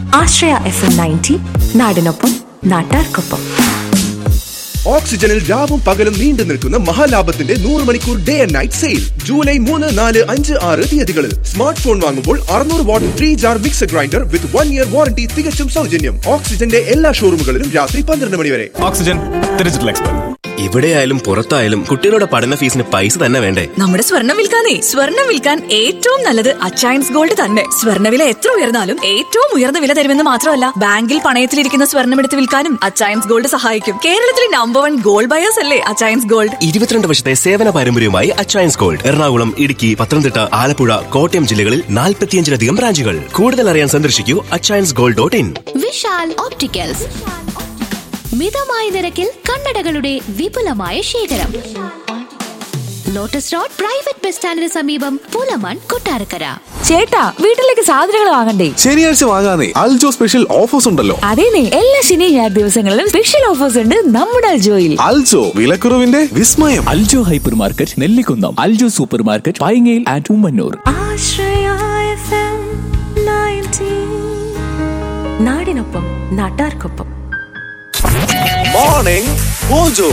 ആശ്രയ F M ninety നാടിനൊപ്പം നാട്ടാർക്കൊപ്പം ഓക്സിജനിൽ രാവും പകലും നീണ്ടു നിൽക്കുന്ന മഹാലാഭത്തിന്റെ നൂറ് മണിക്കൂർ day and night sale July മൂന്ന് നാല് അഞ്ച് ആറ് തീയതികളിൽ സ്മാർട്ട് ഫോൺ വാങ്ങുമ്പോൾ അറുന്നൂറ് watt three jar mixer grinder with one year warranty തികച്ചും സൗജന്യം ഓക്സിജന്റെ എല്ലാ ഷോറൂമുകളിലും രാത്രി പന്ത്രണ്ട് മണി വരെ ഓക്സിജൻ ഡിജിറ്റൽ എക്സ്പെർട്ട് ഇവിടെയായാലും പുറത്തായാലും കുട്ടികളുടെ പഠന ഫീസിന് പൈസ തന്നെ വേണ്ടേ നമ്മുടെ സ്വർണം വിൽക്കാനേ സ്വർണം വിൽക്കാൻ ഏറ്റവും നല്ലത് അച്ചയൻസ് ഗോൾഡ് തന്നെ സ്വർണ്ണവില എത്ര ഉയർന്നാലും ഏറ്റവും ഉയർന്ന വില തരുമെന്ന് മാത്രമല്ല ബാങ്കിൽ പണയത്തിലിരിക്കുന്ന സ്വർണം എടുത്ത് വിൽക്കാനും അച്ചയൻസ് ഗോൾഡ് സഹായിക്കും കേരളത്തിലെ നമ്പർ വൺ ഗോൾഡ് ബയേഴ്സ് അല്ലേ അച്ചയൻസ് ഗോൾഡ് ഇരുപത്തിരണ്ട് വർഷത്തെ സേവന പാരമ്പര്യവുമായി അച്ചയൻസ് ഗോൾഡ് എറണാകുളം ഇടുക്കി പത്തനംതിട്ട ആലപ്പുഴ കോട്ടയം ജില്ലകളിൽ നാൽപ്പത്തിയഞ്ചിലധികം ബ്രാഞ്ചുകൾ കൂടുതൽ അറിയാൻ സന്ദർശിക്കൂ Achayans gold dot in Vishal opticals മിതമായ നിരക്കിൽ കണ്ണടകളുടെ വിപുലമായ ശേഖരം ലോട്ടസ് റോഡ് പ്രൈവറ്റ് ബസ് സ്റ്റാൻഡിന് സമീപം പുലമൺ കൊട്ടാരക്കര ചേട്ടാ വീട്ടിലേക്ക് സാധനങ്ങൾ വാങ്ങണ്ടേ ശനിയാഴ്ച വാങ്ങാനേ അൽജോ സ്പെഷ്യൽ ഓഫേഴ്സ് ഉണ്ടല്ലോ അതേനെ എല്ലാ ശനി ഞായർ ദിവസങ്ങളിലും സ്പെഷ്യൽ ഓഫേഴ്സ് ഉണ്ട് നമ്മുടെ അൽജോയിൽ അൽജോ വിലക്കുറവിന്റെ വിസ്മയം Aljo hyper market Nellikunnam Aljo super market പൈങ്ങയിൽ and Ummannoor Ashraya F M ninety നാടിനൊപ്പം നാട്ടാർക്കൊപ്പം മോർണിംഗ് മോജോ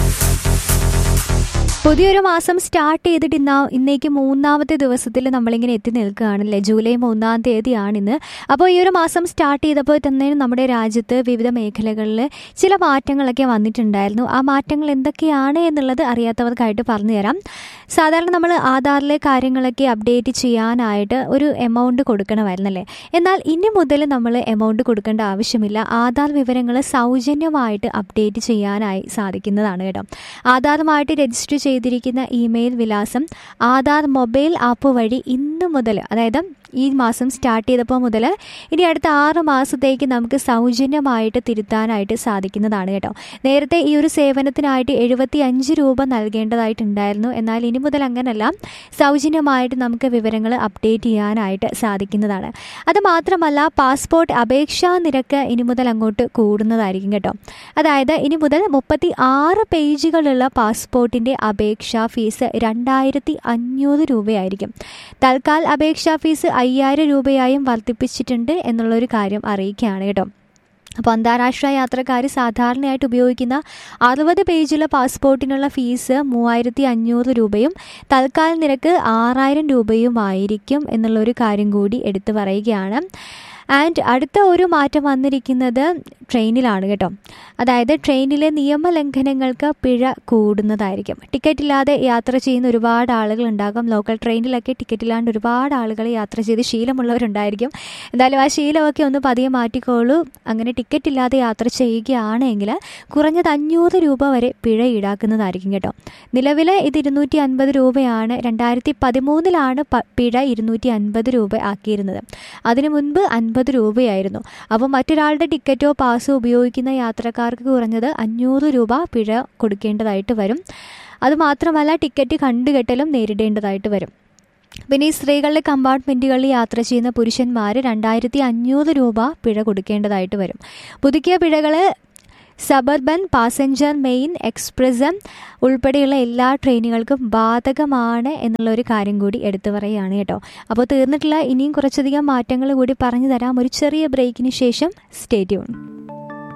പുതിയൊരു മാസം സ്റ്റാർട്ട് ചെയ്തിട്ട് ഇന്ന ഇന്നേക്ക് മൂന്നാമത്തെ ദിവസത്തിൽ നമ്മളിങ്ങനെ എത്തി നിൽക്കുകയാണല്ലേ ജൂലൈ മൂന്നാം തീയതിയാണിന്ന് അപ്പോൾ ഈ ഒരു മാസം സ്റ്റാർട്ട് ചെയ്തപ്പോൾ തന്നെ നമ്മുടെ രാജ്യത്ത് വിവിധ മേഖലകളിൽ ചില മാറ്റങ്ങളൊക്കെ വന്നിട്ടുണ്ടായിരുന്നു ആ മാറ്റങ്ങൾ എന്തൊക്കെയാണ് എന്നുള്ളത് അറിയാത്തവർക്കായിട്ട് പറഞ്ഞു തരാം സാധാരണ നമ്മൾ ആധാറിലെ കാര്യങ്ങളൊക്കെ അപ്ഡേറ്റ് ചെയ്യാനായിട്ട് ഒരു എമൗണ്ട് കൊടുക്കണമായിരുന്നല്ലേ എന്നാൽ ഇനി മുതൽ നമ്മൾ എമൗണ്ട് കൊടുക്കേണ്ട ആവശ്യമില്ല ആധാർ വിവരങ്ങൾ സൗജന്യമായിട്ട് അപ്ഡേറ്റ് ചെയ്യാനായി സാധിക്കുന്നതാണ് കേട്ടോ ആധാറുമായിട്ട് രജിസ്റ്റർ ചെയ്തിരിക്കുന്ന ഇമെയിൽ വിലാസം ആധാർ മൊബൈൽ ആപ്പ് വഴി ഇന്ന് മുതൽ അതായത് ഈ മാസം സ്റ്റാർട്ട് ചെയ്തപ്പോൾ മുതൽ ഇനി അടുത്ത ആറ് മാസത്തേക്ക് നമുക്ക് സൗജന്യമായിട്ട് തിരുത്താനായിട്ട് സാധിക്കുന്നതാണ് കേട്ടോ നേരത്തെ ഈ ഒരു സേവനത്തിനായിട്ട് എഴുപത്തി അഞ്ച് രൂപ നൽകേണ്ടതായിട്ടുണ്ടായിരുന്നു എന്നാൽ ഇനി മുതൽ അങ്ങനല്ല സൗജന്യമായിട്ട് നമുക്ക് വിവരങ്ങൾ അപ്ഡേറ്റ് ചെയ്യാനായിട്ട് സാധിക്കുന്നതാണ് അത് മാത്രമല്ല പാസ്പോർട്ട് അപേക്ഷാ നിരക്ക് ഇനി മുതൽ അങ്ങോട്ട് കൂടുന്നതായിരിക്കും കേട്ടോ അതായത് ഇനി മുതൽ മുപ്പത്തി ആറ് പേജുകളുള്ള പാസ്പോർട്ടിൻ്റെ അപേക്ഷാ ഫീസ് രണ്ടായിരത്തി അഞ്ഞൂറ് രൂപയായിരിക്കും തൽക്കാൽ അപേക്ഷാ ഫീസ് അയ്യായിരം രൂപയായും വർദ്ധിപ്പിച്ചിട്ടുണ്ട് എന്നുള്ളൊരു കാര്യം അറിയിക്കുകയാണ് കേട്ടോ അപ്പോൾ അന്താരാഷ്ട്ര യാത്രക്കാർ സാധാരണയായിട്ട് ഉപയോഗിക്കുന്ന അറുപത് പേജുള്ള പാസ്പോർട്ടിനുള്ള ഫീസ് മൂവായിരത്തി അഞ്ഞൂറ് രൂപയും തൽക്കാല നിരക്ക് ആറായിരം രൂപയുമായിരിക്കും എന്നുള്ളൊരു കാര്യം കൂടി എടുത്തു പറയുകയാണ് ആൻഡ് അടുത്ത ഒരു മാറ്റം വന്നിരിക്കുന്നത് ട്രെയിനിലാണ് കേട്ടോ അതായത് ട്രെയിനിലെ നിയമലംഘനങ്ങൾക്ക് പിഴ കൂടുന്നതായിരിക്കും ടിക്കറ്റ് ഇല്ലാതെ യാത്ര ചെയ്യുന്ന ഒരുപാട് ആളുകൾ ഉണ്ടാകും ലോക്കൽ ട്രെയിനിലൊക്കെ ടിക്കറ്റ് ഇല്ലാണ്ട് ഒരുപാട് ആളുകൾ യാത്ര ചെയ്ത് ശീലമുള്ളവരുണ്ടായിരിക്കും എന്തായാലും ആ ശീലമൊക്കെ ഒന്ന് പതിയെ മാറ്റിക്കോളൂ അങ്ങനെ ടിക്കറ്റ് ഇല്ലാതെ യാത്ര ചെയ്യുകയാണെങ്കിൽ കുറഞ്ഞത് അഞ്ഞൂറ് രൂപ വരെ പിഴ ഈടാക്കുന്നതായിരിക്കും കേട്ടോ നിലവിൽ ഇത് ഇരുന്നൂറ്റി അൻപത് രൂപയാണ് രണ്ടായിരത്തി പതിമൂന്നിലാണ് പിഴ ഇരുന്നൂറ്റി അൻപത് രൂപ ആക്കിയിരുന്നത് അതിനു മുൻപ് അൻപത് രൂപയായിരുന്നു അപ്പോൾ മറ്റൊരാളുടെ ടിക്കറ്റോ പാസോ ഉപയോഗിക്കുന്ന യാത്രക്കാർക്ക് കുറഞ്ഞത് അഞ്ഞൂറ് രൂപ പിഴ കൊടുക്കേണ്ടതായിട്ട് വരും അതുമാത്രമല്ല ടിക്കറ്റ് കണ്ടുകെട്ടലും നേരിടേണ്ടതായിട്ട് വരും പിന്നെ ഈ സ്ത്രീകളുടെ കമ്പാർട്ട്മെൻറ്റുകളിൽ യാത്ര ചെയ്യുന്ന പുരുഷന്മാർ രണ്ടായിരത്തി അഞ്ഞൂറ് രൂപ പിഴ കൊടുക്കേണ്ടതായിട്ട് വരും പുതുക്കിയ പിഴകൾ സബർബൻ പാസഞ്ചർ മെയിൻ എക്സ്പ്രസ് ഉൾപ്പെടെയുള്ള എല്ലാ ട്രെയിനുകൾക്കും ബാധകമാണ് എന്നുള്ള ഒരു കാര്യം കൂടി എടുത്തു പറയുകയാണ് കേട്ടോ അപ്പോൾ തീർന്നിട്ടുള്ള ഇനിയും കുറച്ചധികം മാറ്റങ്ങൾ കൂടി പറഞ്ഞു തരാം ഒരു ചെറിയ ബ്രേക്കിന് ശേഷം സ്റ്റേറ്റ്യൂൺ